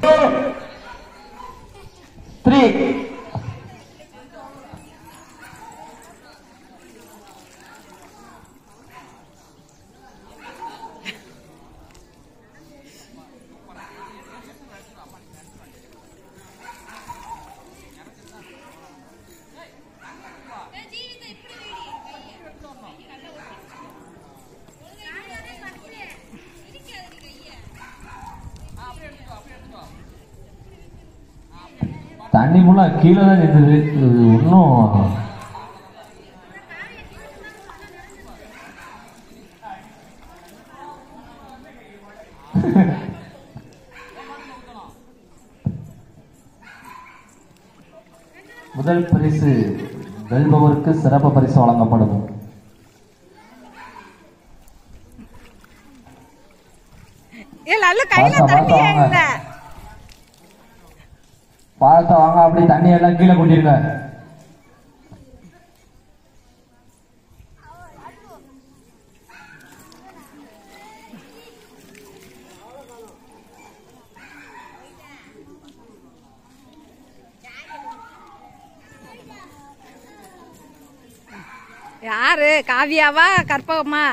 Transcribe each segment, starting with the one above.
Three தண்ணி முள்ள கீழே தான் நிற்குது இது இன்னும் முதல் பரிசு வெல்பவருக்கு சிறப்பு பரிசு வழங்கப்படும் ஏ நல்ல கையில பாத்தா, தண்ணி பாத்தா, வாங்க. இல்ல பார்த்த வாங்க அப்படி தண்ணி எல்லாம் கீழே கொட்டிருங்க யாரு காவியாவா கற்பகமா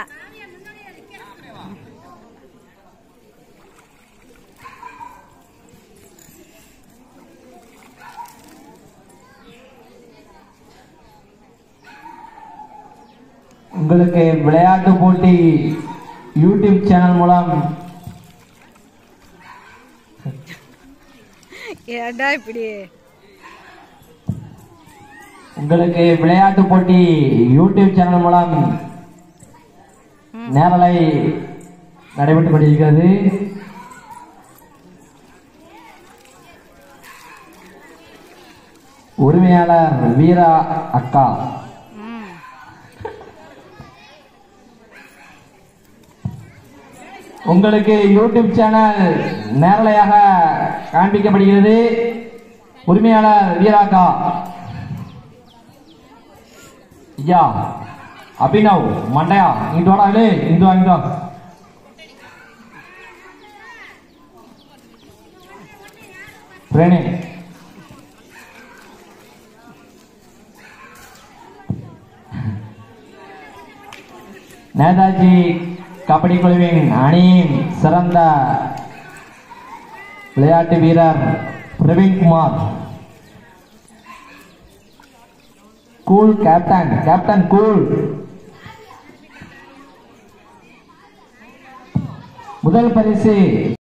உங்களுக்கு விளையாட்டு போட்டி யூடியூப் சேனல் மூலம் ஏடா இப்படி உங்களுக்கு விளையாட்டு போட்டி யூடியூப் சேனல் மூலம் நேரலை நடைபெற்றுக் கொண்டிருக்கிறது உரிமையாளர் வீரா அக்கா ம். உங்களுக்கு யூடியூப் சேனல் நேரலையாக காண்பிக்கப்படுகிறது உரிமையாளர் வீராக்கா ஐயா அபினவ் மண்டையா இங்கிட்டு வாடா இல்லே இங்கிட்டு வா இங்கிட்டு வா பிரேணி நேதாஜி கபடி குழுவின் அணியின் சிறந்த விளையாட்டு வீரர் Praveenkumar cool captain captain cool முதல் பரிசு